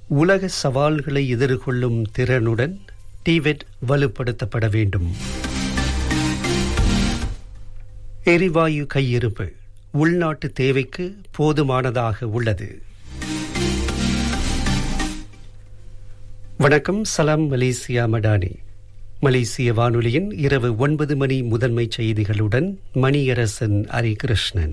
உலக சவால்களை எதிர்கொள்ளும் திறனுடன் டிவெட் வலுப்படுத்தப்பட வேண்டும் எரிவாயு கையிருப்பு உள்நாட்டு தேவைக்கு போதுமானதாக உள்ளது வணக்கம் சலாம் மலேசியா மடானி மலேசிய வானொலியின் இரவு ஒன்பது மணி முதன்மை செய்திகளுடன் மணியரசன் ஹரிகிருஷ்ணன்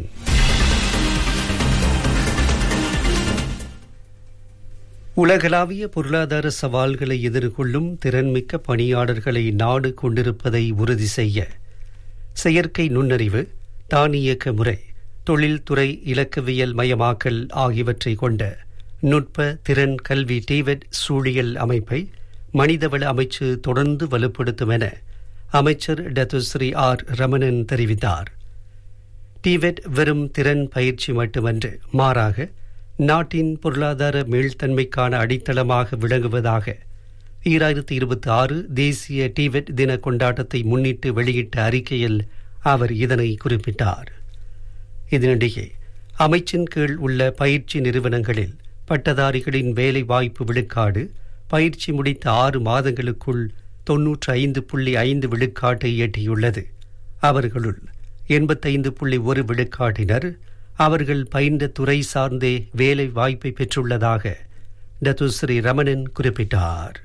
உலகளாவிய பொருளாதார சவால்களை எதிர்கொள்ளும் திறன்மிக்க பணியாளர்களை நாடு கொண்டிருப்பதை உறுதி செய்ய செயற்கை நுண்ணறிவு தானியக்க முறை தொழில்துறை இலக்கவியல் மயமாக்கல் ஆகியவற்றை கொண்ட நுட்ப திறன் கல்வி டிவெட் சூழியல் அமைப்பை மனிதவள அமைச்சு தொடர்ந்து வலுப்படுத்தும் என அமைச்சர் டத்துஸ்ரீ ஆர் ரமணன் தெரிவித்தார் டிவெட் வெறும் திறன் பயிற்சி மட்டுமன்று மாறாக நாட்டின் பொருளாதார மீள்தன்மைக்கான அடித்தளமாக விளங்குவதாக ஈராயிரத்தி இருபத்தி ஆறு தேசிய டிவெட் தின கொண்டாட்டத்தை முன்னிட்டு வெளியிட்ட அறிக்கையில் அவர் இதனை குறிப்பிட்டார் இதனிடையே அமைச்சின் கீழ் உள்ள பயிற்சி நிறுவனங்களில் பட்டதாரிகளின் வேலை வாய்ப்பு விழுக்காடு பயிற்சி முடித்த ஆறு மாதங்களுக்குள் தொன்னூற்று ஐந்து புள்ளி ஐந்து விழுக்காட்டை எட்டியுள்ளது அவர்களுள் எண்பத்தைந்து புள்ளி ஒரு விழுக்காட்டினர் அவர்கள் பயின்ற துறை சார்ந்தே வேலை வாய்ப்பை பெற்றுள்ளதாக டத்துஸ்ரீ ரமணன் குறிப்பிட்டார்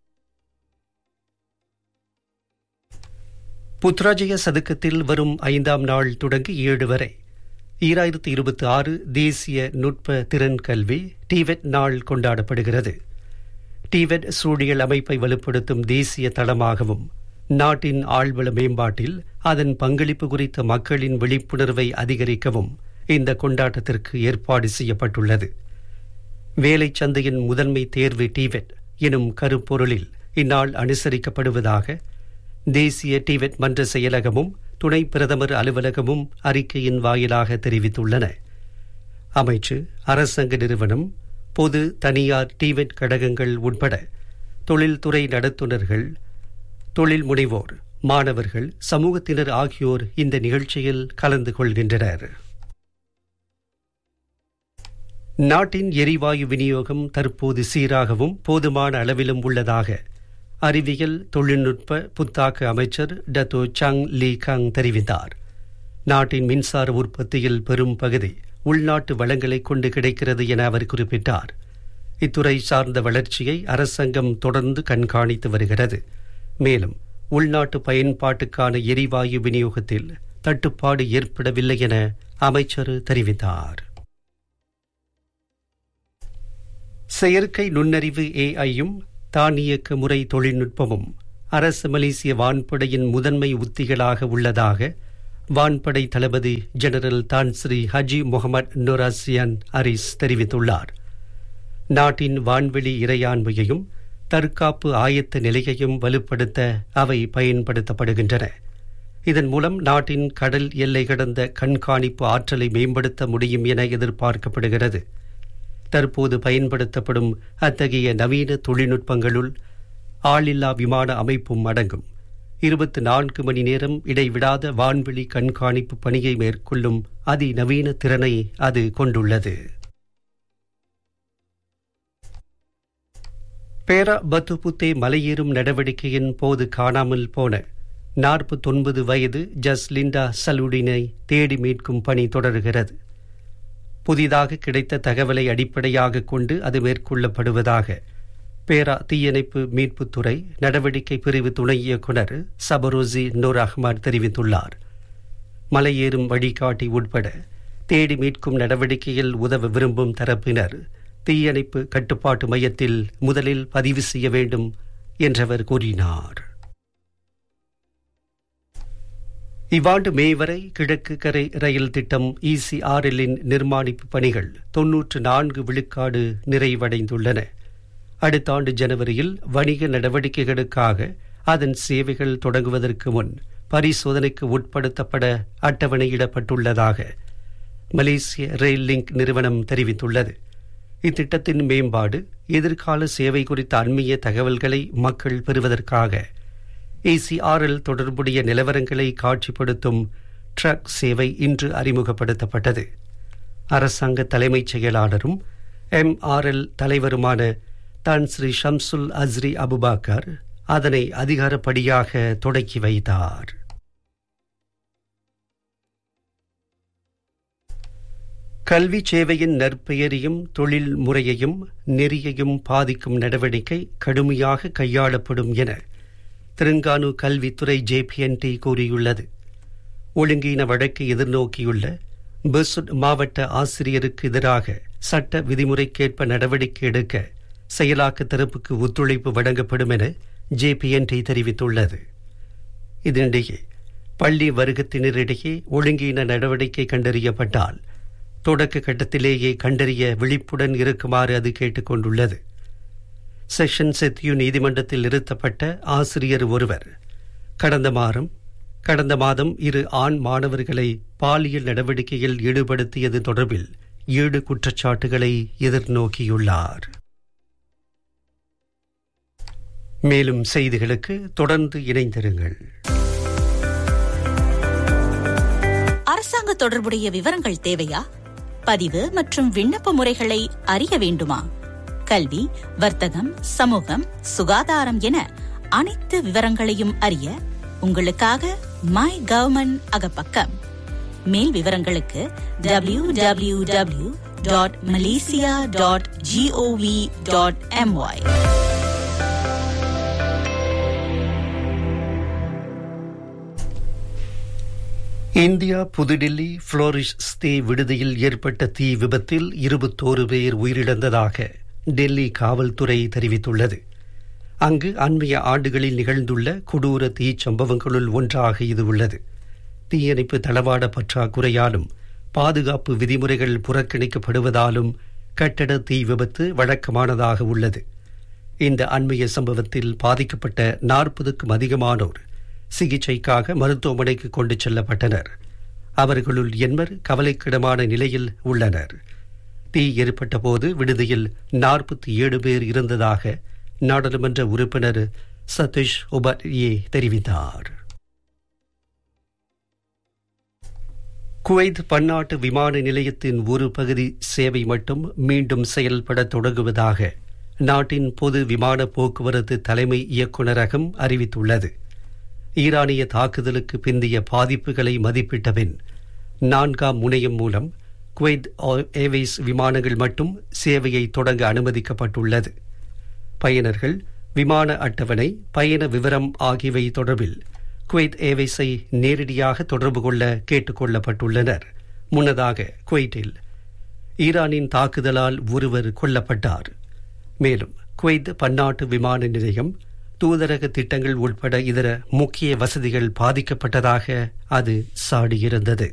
புத்ராஜய சதுக்கத்தில் வரும் ஐந்தாம் நாள் தொடங்கி ஏழு வரை ஈராயிரத்தி இருபத்தி ஆறு தேசிய நுட்ப திறன் கல்வி டிவெட் நாள் கொண்டாடப்படுகிறது டிவெட் சூழியல் அமைப்பை வலுப்படுத்தும் தேசிய தளமாகவும் நாட்டின் ஆழ்வள மேம்பாட்டில் அதன் பங்களிப்பு குறித்த மக்களின் விழிப்புணர்வை அதிகரிக்கவும் இந்த கொண்டாட்டத்திற்கு ஏற்பாடு செய்யப்பட்டுள்ளது வேலை சந்தையின் முதன்மை தேர்வு டிவெட் எனும் கருப்பொருளில் இந்நாள் அனுசரிக்கப்படுவதாக தேசிய டிவெட் மன்ற செயலகமும் துணை பிரதமர் அலுவலகமும் அறிக்கையின் வாயிலாக தெரிவித்துள்ளன அமைச்சு அரசாங்க நிறுவனம் பொது தனியார் டிவெட் கழகங்கள் உட்பட தொழில்துறை நடத்துனர்கள் தொழில் முனைவோர் மாணவர்கள் சமூகத்தினர் ஆகியோர் இந்த நிகழ்ச்சியில் கலந்து கொள்கின்றனர் நாட்டின் எரிவாயு விநியோகம் தற்போது சீராகவும் போதுமான அளவிலும் உள்ளதாக அறிவியல் தொழில்நுட்ப புத்தாக்க அமைச்சர் டத்தோ சங் லீ கங் தெரிவித்தார் நாட்டின் மின்சார உற்பத்தியில் பெரும் பகுதி உள்நாட்டு வளங்களை கொண்டு கிடைக்கிறது என அவர் குறிப்பிட்டார் இத்துறை சார்ந்த வளர்ச்சியை அரசாங்கம் தொடர்ந்து கண்காணித்து வருகிறது மேலும் உள்நாட்டு பயன்பாட்டுக்கான எரிவாயு விநியோகத்தில் தட்டுப்பாடு ஏற்படவில்லை என அமைச்சர் தெரிவித்தார் செயற்கை நுண்ணறிவு ஏஐயும் தானியக்க முறை தொழில்நுட்பமும் அரசு மலேசிய வான்படையின் முதன்மை உத்திகளாக உள்ளதாக வான்படை தளபதி general Tan Sri Haji Mohamed Norazian Aris தெரிவித்துள்ளார் நாட்டின் வான்வெளி இறையாண்மையையும் தற்காப்பு ஆயத்த நிலையையும் வலுப்படுத்த அவை பயன்படுத்தப்படுகின்றன இதன் மூலம் நாட்டின் கடல் எல்லை கடந்த கண்காணிப்பு ஆற்றலை மேம்படுத்த முடியும் என எதிர்பார்க்கப்படுகிறது தற்போது பயன்படுத்தப்படும் அத்தகைய நவீன தொழில்நுட்பங்களுள் ஆளில்லா விமான அமைப்பும் அடங்கும் இருபத்தி நான்கு மணி நேரம் இடைவிடாத வான்வெளி கண்காணிப்பு பணியை மேற்கொள்ளும் அதிநவீன திறனை அது கொண்டுள்ளது பேரா பத்துபுத்தே மலையேறும் நடவடிக்கையின் போது காணாமல் போன நாற்பத்தொன்பது வயது ஜஸ்லிண்டா சலுடினை தேடி மீட்கும் பணி தொடர்கிறது புதிதாக கிடைத்த தகவலை அடிப்படையாக கொண்டு அது மேற்கொள்ளப்படுவதாக பேரா தீயணைப்பு மீட்புத்துறை நடவடிக்கை பிரிவு துணை இயக்குநர் சபரோசி நூர் அஹ்மத் தெரிவித்துள்ளார் மலையேறும் வழிகாட்டி உட்பட தேடி மீட்கும் நடவடிக்கையில் உதவ விரும்பும் தரப்பினர் தீயணைப்பு கட்டுப்பாட்டு மையத்தில் முதலில் பதிவு செய்ய வேண்டும் என்றவர் கூறினார் இவ்வாண்டு மே வரை கிழக்கு கரை ரயில் திட்டம் இசிஆர்எல்லின் நிர்மாணிப்பு பணிகள் தொன்னூற்று நான்கு விழுக்காடு நிறைவடைந்துள்ளன அடுத்த ஆண்டு ஜனவரியில் வணிக நடவடிக்கைகளுக்காக அதன் சேவைகள் தொடங்குவதற்கு முன் பரிசோதனைக்கு உட்படுத்தப்பட அட்டவணையிடப்பட்டுள்ளதாக மலேசிய ரயில் லிங்க் நிறுவனம் தெரிவித்துள்ளது இத்திட்டத்தின் மேம்பாடு எதிர்கால சேவை குறித்த அண்மைய தகவல்களை மக்கள் பெறுவதற்காக ஏசிஆர்எல் தொடர்புடைய நிலவரங்களை காட்சிப்படுத்தும் ட்ரக் சேவை இன்று அறிமுகப்படுத்தப்பட்டது அரசாங்க தலைமைச் செயலாளரும் எம்ஆர்எல் தலைவருமான தான் ஸ்ரீ ஷம்சுல் அஸ்ரி அபுபாக்கர் அதனை அதிகாரப்படியாக தொடக்கி வைத்தார் கல்வி சேவையின் நற்பெயரையும் தொழில் முறையையும் நெறியையும் பாதிக்கும் நடவடிக்கை கடுமையாக கையாளப்படும் என திருங்கானு கல்வித்துறை ஜேபிஎன்டி கூறியுள்ளது ஒழுங்கீன வழக்கை எதிர்நோக்கியுள்ள பெசுட் மாவட்ட ஆசிரியருக்கு எதிராக சட்ட விதிமுறைக்கேற்ப நடவடிக்கை எடுக்க செயலாக்க தரப்புக்கு ஒத்துழைப்பு வழங்கப்படும் என ஜேபிஎன்டி தெரிவித்துள்ளது இதனிடையே பள்ளி வருகத்தினரிடையே ஒழுங்கீன நடவடிக்கை கண்டறியப்பட்டால் தொடக்க கட்டத்திலேயே கண்டறிய விழிப்புடன் இருக்குமாறு அது கேட்டுக்கொண்டுள்ளது செஷன் செத்யூ நீதிமன்றத்தில் நிறுத்தப்பட்ட ஆசிரியர் ஒருவர் கடந்த மாதம் கடந்த மாதம் இரு ஆண் மாணவர்களை பாலியல் நடவடிக்கையில் ஈடுபடுத்தியது தொடர்பில் ஏழு குற்றச்சாட்டுகளை எதிர்நோக்கியுள்ளார் மேலும் செய்திகளுக்கு தொடர்ந்து இணைந்திருங்கள் அரசாங்க தொடர்புடைய விவரங்கள் தேவையா பதிவு மற்றும் விண்ணப்ப முறைகளை அறிய வேண்டுமா கல்வி வர்த்தகம் சமூகம் சுகாதாரம் என அனைத்து விவரங்களையும் அறிய உங்களுக்காக மை கவர்மெண்ட் அகப்பக்கம் மேல் விவரங்களுக்கு W W W dot Malaysia dot G O V dot M Y India New Delhi Flourish Stay விடுதியில் ஏற்பட்ட தீ விபத்தில் இருபத்தோரு பேர் உயிரிழந்ததாக டெல்லி காவல்துறை தெரிவித்துள்ளது அங்கு அண்மைய ஆண்டுகளில் நிகழ்ந்துள்ள கொடூர தீ சம்பவங்களுள் ஒன்றாக இது உள்ளது தீயணைப்பு தளவாட பற்றாக்குறையாலும் பாதுகாப்பு விதிமுறைகள் புறக்கணிக்கப்படுவதாலும் கட்டட தீ விபத்து வழக்கமானதாக உள்ளது இந்த அண்மைய சம்பவத்தில் பாதிக்கப்பட்ட நாற்பதுக்கும் அதிகமானோர் சிகிச்சைக்காக மருத்துவமனைக்கு கொண்டு செல்லப்பட்டனர் அவர்களுள் எண்பர் கவலைக்கிடமான நிலையில் உள்ளனர் தீ ஏற்பட்ட போது விடுதியில் நாற்பத்தி ஏழு பேர் இருந்ததாக நாடாளுமன்ற உறுப்பினர் சதீஷ் உபாத்யே தெரிவித்தார் குவைத் பன்னாட்டு விமான நிலையத்தின் ஒரு பகுதி சேவை மட்டும் மீண்டும் செயல்பட தொடங்குவதாக நாட்டின் பொது விமான போக்குவரத்து தலைமை இயக்குநரகம் அறிவித்துள்ளது ஈரானிய தாக்குதலுக்கு பிந்தைய பாதிப்புகளை மதிப்பிட்ட பின் நான்காம் முனையம் மூலம் குவைத் ஏர்வேஸ் விமானங்கள் மட்டும் சேவையை தொடங்க அனுமதிக்கப்பட்டுள்ளது பயனர்கள் விமான அட்டவணை பயண விவரம் ஆகியவை தொடர்பில் குவைத் ஏர்வேஸை நேரடியாக தொடர்பு கொள்ள கேட்டுக் கொள்ளப்பட்டுள்ளனர் முன்னதாக குவைட்டில் ஈரானின் தாக்குதலால் ஒருவர் கொல்லப்பட்டார் மேலும் குவைத் பன்னாட்டு விமான நிலையம் தூதரக திட்டங்கள் உட்பட இதர முக்கிய வசதிகள் பாதிக்கப்பட்டதாக அது சாடியிருந்தது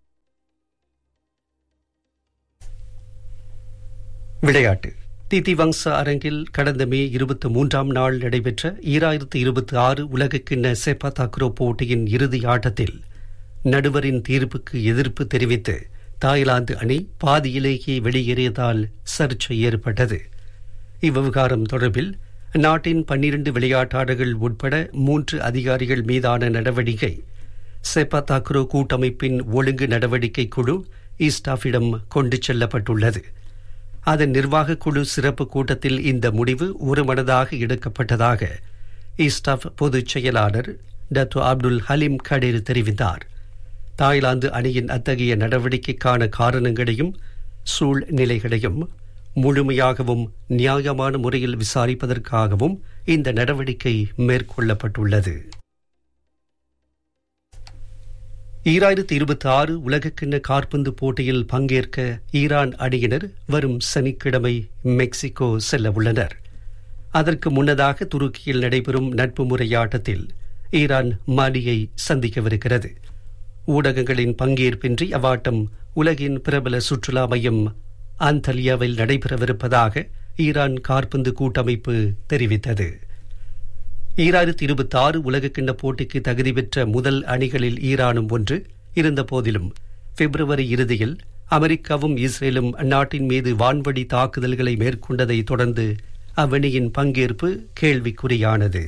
விளையாட்டு திதிவங்ச அரங்கில் கடந்த மே இருபத்தி மூன்றாம் நாள் நடைபெற்ற ஈராயிரத்து இருபத்தி ஆறு உலகக்கிண்ண செப்பா தாக்ரோ போட்டியின் இறுதி ஆட்டத்தில் நடுவரின் தீர்ப்புக்கு எதிர்ப்பு தெரிவித்து தாய்லாந்து அணி பாதியிலேயே வெளியேறியதால் சர்ச்சை ஏற்பட்டது இவ்விவகாரம் தொடர்பில் நாட்டின் பன்னிரண்டு விளையாட்டாளர்கள் உட்பட மூன்று அதிகாரிகள் மீதான நடவடிக்கை செப்பா தாக்ரோ கூட்டமைப்பின் ஒழுங்கு நடவடிக்கை குழு ஈஸ்டாஃபிடம் கொண்டு செல்லப்பட்டுள்ளது அதன் நிர்வாக குழு சிறப்பு கூட்டத்தில் இந்த முடிவு ஒருமனதாக எடுக்கப்பட்டதாக ஈஸ்டாஃப் பொதுச் செயலாளர் டத்து அப்துல் ஹலீம் கடீர் தெரிவித்தார் தாய்லாந்து அணியின் அத்தகைய நடவடிக்கைக்கான காரணங்களையும் சூழ்நிலைகளையும் முழுமையாகவும் நியாயமான முறையில் விசாரிப்பதற்காகவும் இந்த நடவடிக்கை மேற்கொள்ளப்பட்டுள்ளது ஈராயிரத்தி இருபத்தி ஆறு உலகக்கிண்ண காற்பந்து போட்டியில் பங்கேற்க ஈரான் அணியினர் வரும் சனிக்கிழமை மெக்சிகோ செல்ல உள்ளனர் அதற்கு முன்னதாக துருக்கியில் நடைபெறும் நட்பு முறையாட்டத்தில் ஈரான் மாலியை சந்திக்கவிருக்கிறது ஊடகங்களின் பங்கேற்பின்றி அவ்வாட்டம் உலகின் பிரபல சுற்றுலா மையம் அந்தலியாவில் நடைபெறவிருப்பதாக ஈரான் காற்பந்து கூட்டமைப்பு தெரிவித்தது ஈராயிரத்தி இருபத்தி ஆறு உலகக்கிண்ண போட்டிக்கு தகுதி பெற்ற முதல் அணிகளில் ஈரானும் ஒன்று இருந்த போதிலும் பிப்ரவரி இறுதியில் அமெரிக்காவும் இஸ்ரேலும் அந்நாட்டின் மீது வான்வழி தாக்குதல்களை மேற்கொண்டதை தொடர்ந்து அவ்வணியின் பங்கேற்பு கேள்விக்குறியானது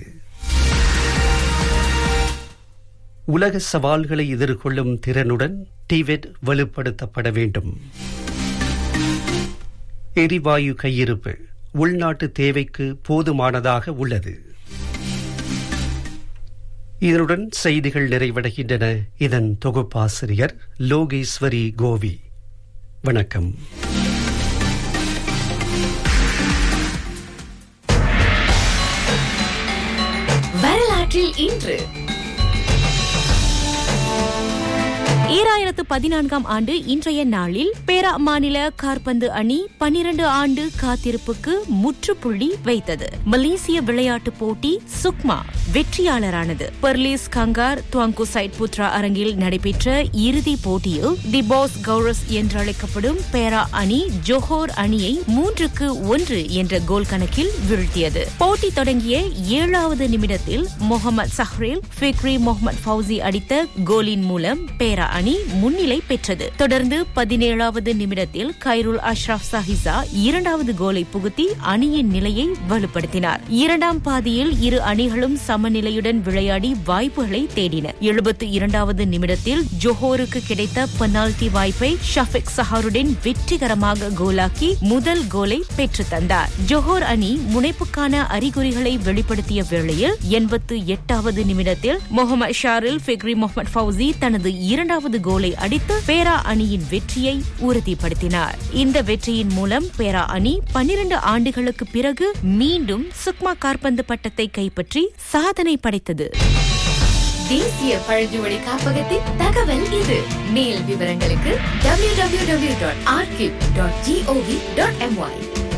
உலக சவால்களை எதிர்கொள்ளும் திறனுடன் டிவெட் வலுப்படுத்தப்பட வேண்டும் எரிவாயு கையிருப்பு உள்நாட்டு தேவைக்கு போதுமானதாக உள்ளது இதனுடன் செய்திகள் நிறைவடைகின்றன இதன் தொகுப்பாசிரியர் லோகேஸ்வரி கோவி வணக்கம் வரலாற்றில் இன்று ஈராயிரத்து பதினான்காம் ஆண்டு இன்றைய நாளில் பேரா மாநில கார்பந்து அணி பனிரண்டு ஆண்டு காத்திருப்புக்கு முற்றுப்புள்ளி வைத்தது மலேசிய விளையாட்டு போட்டி சுக்மா வெற்றியாளரானது Perlis Kangar Tuanku Syed Putra அரங்கில் நடைபெற்ற இறுதி போட்டியில் தி பாஸ் கௌரஸ் என்றழைக்கப்படும் பேரா அணி ஜோஹோர் அணியை மூன்றுக்கு ஒன்று என்ற கோல் கணக்கில் வீழ்த்தியது போட்டி தொடங்கிய ஏழாவது நிமிடத்தில் Mohamed Shahrel Fikri Mohamed Fauzi அடித்த கோலின் மூலம் பேரா அணி முன்னிலை பெற்றது தொடர்ந்து பதினேழாவது நிமிடத்தில் கைருல் அஷ்ரப் சாஹிசா இரண்டாவது கோலை புகுத்தி அணியின் நிலையை வலுப்படுத்தினார் இரண்டாம் பாதியில் இரு அணிகளும் சமநிலையுடன் விளையாடி வாய்ப்புகளை தேடின எழுபத்து இரண்டாவது நிமிடத்தில் ஜோஹோருக்கு கிடைத்த பெனால்டி வாய்ப்பை ஷஃபிக் சஹாருடன் வெற்றிகரமாக கோலாக்கி முதல் கோலை பெற்று தந்தார் ஜோஹோர் அணி முனைப்புக்கான அறிகுறிகளை வெளிப்படுத்திய வேளையில் எண்பத்து எட்டாவது நிமிடத்தில் Mohamed Shahrel Fikri Mohamed Fauzi தனது இரண்டாவது கோலை அடித்து பேரா அணியின் வெற்றியை உறுதிப்படுத்தினார் இந்த வெற்றியின் மூலம் பேரா அணி பன்னிரண்டு ஆண்டுகளுக்கு பிறகு மீண்டும் சுக்மா கார்பந்து பட்டத்தை கைப்பற்றி சாதனை படைத்தது தேசிய பழங்குடி காப்பகத்தின் தகவல் இது மேல் விவரங்களுக்கு www.archive.gov.my